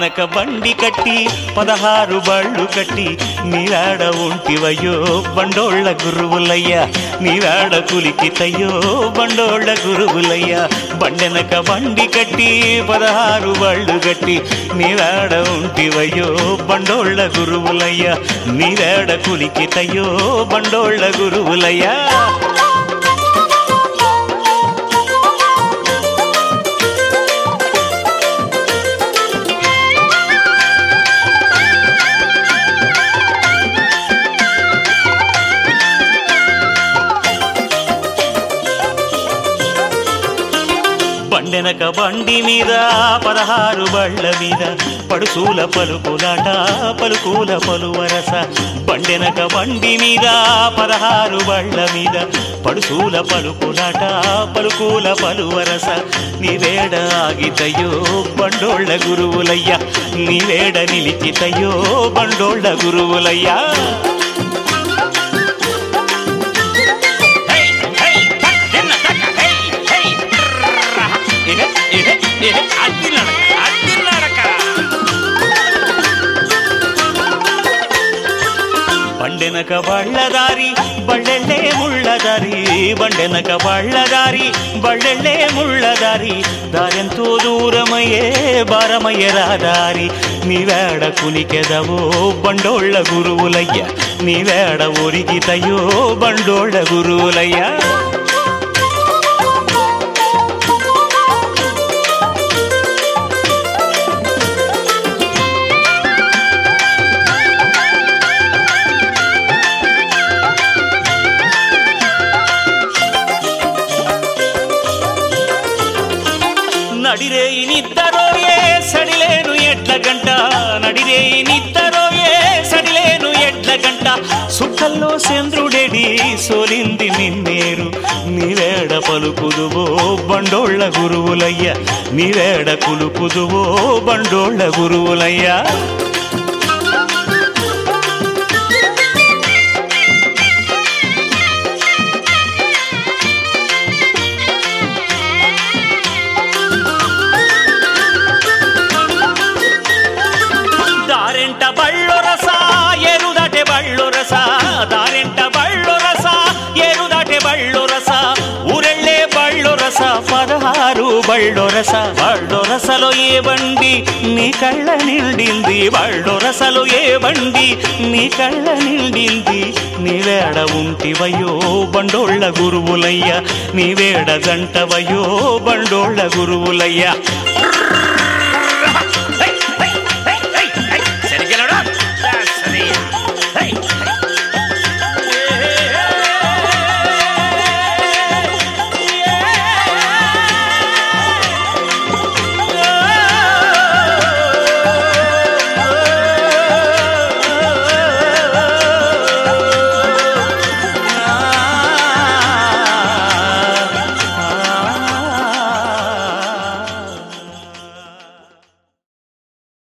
బండెనక బండి కట్టి పదహారు బళ్ళు కట్టి నీరాడ ఉంటివయ్యో బండోళ్ళ గురువులయ్య నీరాడ కులికితయ్యో బండోళ్ళ గురువులయ్య బండెనక బండి కట్టి పదహారు బళ్ళు కట్టి నీరాడ ఉంటివయ్యో బండోళ్ళ గురువులయ్య నీరాడ కులికితయ్యో బండోళ్ళ గురువులయ్య బండెనక బండి మీద పదహారు బళ్ళ మీద పడుసూల పలుకులాట పలుకుల పలువరస బండెనక బండి మీద పదహారు బళ్ళ మీద పడుసూల పలుకులాట పలుకుల పలువరస నీవేడ ఆగితయ్యో బండోళ్ళ గురువులయ్య నీవేడ నిలిచితయ్యో బండోళ్ళ గురువులయ్యా హై హై టక్ తిన్న టక్ హై హై ట్రర్ర. ఇదే ఇదే ఇదే అద్ది నడక అద్ది నడక బండెనక బళ్ళదారి బళ్ళెళ్ళే ముళ్ళదారి బండెనక బళ్ళదారి బళ్ళెళ్ళే ముళ్ళదారి దారెంతో దూరమయ్యే భారమయ్య రాదారి నీవేడ కునికెదవో బండోళ్ళ గురువులయ్య నీవేడ ఒరిగితయో బండోళ్ళ గురువులయ్య నడిరేయినిద్దరోయే సడిలేను ఎడ్ల గంట నడిరేయినిద్దరోయే సడిలేను ఎడ్ల గంట సుక్కల్లో చంద్రుడెడి సోలింది నిన్నేరు నీవేడ పలుకుదువో బండోళ్ళ గురువులయ్య నీవేడ కులుకుదువో బండోళ్ళ గురువులయ్యా దారెంట బళ్ళు రస ఏరు దాటే బళ్ళు రస దారెంట బళ్ళు రస ఏరు దాటే బళ్ళు రస ఊరెళ్ళే బళ్ళు రస పదహారు బళ్ళు రస బళ్ళు రసలో ఏ బండి నీ కళ్ళ నిండింది బళ్ళు రసలో ఏ బండి నీ కళ్ళ నిండింది నీవేడ ఉంటివయ్యో బండోళ్ళ గురువులయ్య నీవేడ జంటవయ్యో బండోళ్ళ గురువులయ్య